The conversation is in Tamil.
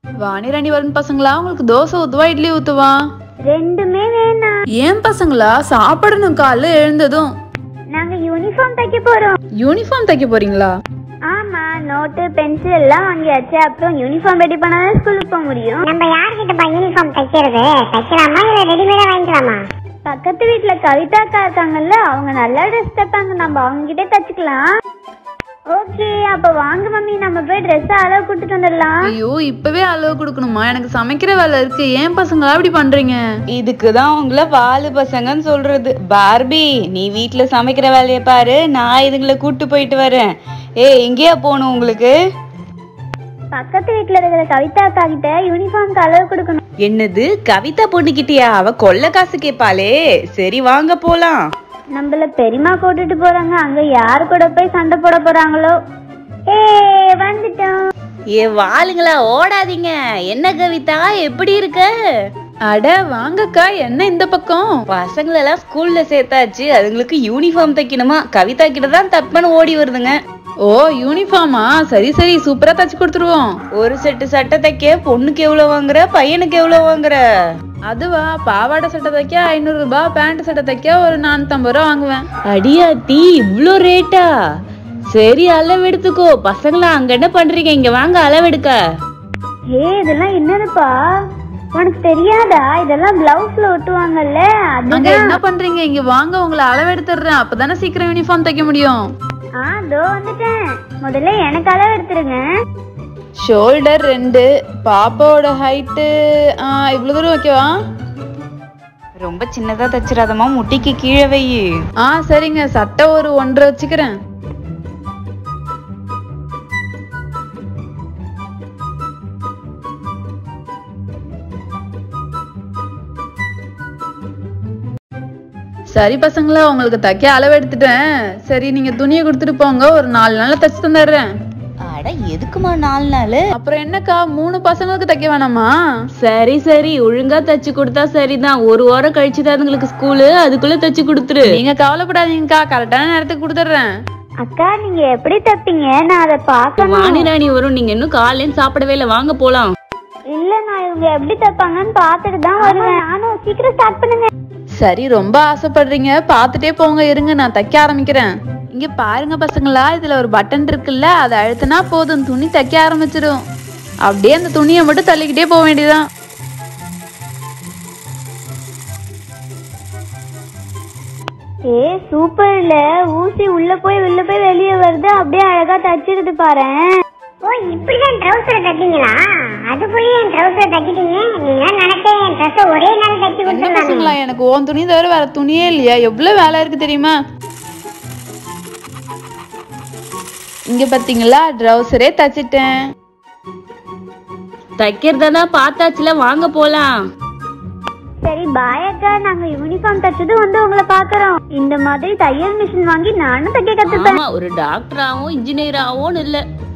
வாணி ராணி வருண் பசங்களா உங்களுக்கு தோசை ஊத்துவா இட்லி ஊத்துவா ரெண்டுமே வேணாம் ஏன் பசங்களா சாப்பிடணும் காலைல எழுந்ததும் நாங்க யூனிஃபார்ம் தைக்க போறோம் யூனிஃபார்ம் தைக்க போறீங்களா ஆமா நோட்டு பென்சில் எல்லாம் வாங்கியாச்சு அப்புறம் யூனிஃபார்ம் ரெடி பண்ணாதான் ஸ்கூலுக்கு போக முடியும் நம்ம யார்கிட்டப்பா யூனிஃபார்ம் தைக்கிறது தைக்கலாமா இல்ல ரெடிமேடா வாங்கிக்கலாமா பக்கத்து வீட்ல கவிதா அக்கா இருக்காங்கல்ல அவங்க நல்லா ட்ரெஸ் தைப்பாங்க நம்ம அவங்க கிட்டே தச்சுக்கலாம் ஓகே அப்ப வாங்க மம்மி நம்ம போய் ட்ரெஸ் அளவு கொடுத்துட்டு வந்துடலாம் ஐயோ இப்பவே அளவு கொடுக்கணுமா எனக்கு சமைக்கிற வேலை இருக்கு ஏன் பசங்களா இப்படி பண்றீங்க இதுக்கு தான் உங்களை வாலு பசங்கன்னு சொல்றது பார்பி நீ வீட்ல சமைக்கிற வேலையை பாரு நான் இதுங்களை கூட்டு போயிட்டு வரேன் ஏ எங்கேயா போகணும் உங்களுக்கு பக்கத்து வீட்ல இருக்கிற கவிதா அக்கா கிட்ட யூனிஃபார்ம்க்கு அளவு கொடுக்கணும் என்னது கவிதா பொண்ணுகிட்டியா அவ கொள்ள காசு கேப்பாளே சரி வாங்க போலாம் நம்மள பெரியமா கூட்டிட்டு போறாங்க அங்க யாரு கூட போய் சண்டை போட போறாங்களோ ஏ வந்துட்டோம் ஏ வாளுங்களா ஓடாதீங்க என்ன கவிதா எப்படி இருக்க அட வாங்கக்கா என்ன இந்த பக்கம் பசங்களெல்லாம் ஸ்கூல்ல சேர்த்தாச்சு அதுங்களுக்கு யூனிஃபார்ம் தைக்கணுமா கவிதா கிட்ட தான் தப்புன்னு ஓடி வருதுங்க ஓ யூனிஃபார்மா சரி சரி சூப்பரா தச்சு கொடுத்துருவோம் ஒரு செட்டு சட்டை தைக்க பொண்ணுக்கு எவ்வளவு வாங்குற பையனுக்கு எவ்வளவு வாங்குற அதுவா பாவாடை சட்டை தைக்க ஐநூறு ரூபாய் பேண்ட் சட்டை தைக்க ஒரு நானூத்தம்பது ரூபா வாங்குவேன் அடியாத்தி இவ்ளோ ரேட்டா சரி அளவெடுத்துக்கோ பசங்களா அங்க என்ன பண்றீங்க இங்க வாங்க அளவெடுக்க ஏ இதெல்லாம் என்னதுப்பா உனக்கு தெரியாதா இதெல்லாம் பிளவுஸ்ல ஒட்டுவாங்கல்ல அங்க அதுதான் என்ன பண்றீங்க இங்க வாங்க உங்களை அளவெடுத்துடுறேன் அப்பதானே சீக்கிரம் யூனிஃபார்ம் தைக்க முடியும் ஆ தோ வந்துட்டேன் முதல்ல எனக்கு அளவு எடுத்துருங்க ஷோல்டர் ரெண்டு பாப்பாவோட ஹைட்டு இவ்வளவு தூரம் ஓகேவா ரொம்ப சின்னதா தச்சிடாதமா முட்டிக்கு கீழே வை ஆ சரிங்க சட்டை ஒரு ஒன்றரை வச்சுக்கிறேன் சரி பசங்களா உங்களுக்கு தைக்க அளவு எடுத்துட்டேன் சரி நீங்க துணியை கொடுத்துட்டு போங்க ஒரு நாலு நாள்ல தச்சு தந்துடுறேன் அட எதுக்குமா நாலு நாள் அப்புறம் என்னக்கா மூணு பசங்களுக்கு தைக்க வேணாமா சரி சரி ஒழுங்கா தச்சு கொடுத்தா சரிதான் ஒரு வாரம் கழிச்சு தான் அதுங்களுக்கு ஸ்கூலு அதுக்குள்ள தச்சு கொடுத்துரு நீங்க கவலைப்படாதீங்கக்கா கரெக்டான நேரத்துக்கு கொடுத்துட்றேன் அக்கா நீங்க எப்படி தப்பீங்க நான் அதை பார்க்கணும் வாணி ராணி வரும் நீங்க இன்னும் காலையில சாப்பிடவே இல்லை வாங்க போலாம் இல்ல நான் இவங்க எப்படி தப்பாங்கன்னு பார்த்துட்டு தான் வருவேன் நானும் சீக்கிரம் ஸ்டார்ட் பண்ணுங்க சரி ரொம்ப ஆசைப்படுறீங்க பார்த்துட்டே போங்க இருங்க நான் தைக்க ஆரம்பிக்கிறேன் இங்க பாருங்க பசங்களா இதுல ஒரு பட்டன் இருக்குல்ல அதை அழுத்தினா போதும் துணி தைக்க ஆரம்பிச்சிடும் அப்படியே அந்த துணியை மட்டும் தள்ளிக்கிட்டே போக வேண்டியதான் ஏ சூப்பர்ல ஊசி உள்ள போய் உள்ள போய் வெளியே வருது அப்படியே அழகா தச்சிருது பாரு ஓ இப்படிதான் ட்ரௌசர் தைப்பீங்களா அது போய் என் ட்ரௌசர் தைக்கிட்டீங்க நீங்க நினைச்சேன் என் ட்ரெஸ் ஒரே நாள் தைச்சு என்ன கொடுத்துருவாங்க பசங்களா எனக்கு உன் துணி தவிர வேற துணியே இல்லையா எவ்வளவு வேலை இருக்கு தெரியுமா இங்க பாத்தீங்களா ட்ரௌசரே தச்சிட்டேன் தைக்கிறதா பார்த்தாச்சுல வாங்க போலாம் சரி பாய் அக்கா நாங்க யூனிஃபார்ம் தச்சது வந்து உங்களை பாக்குறோம் இந்த மாதிரி தையல் மிஷின் வாங்கி நானும் தைக்க கத்துப்பேன் ஆமா ஒரு டாக்டராவும் இன்ஜினியராவும் இல்ல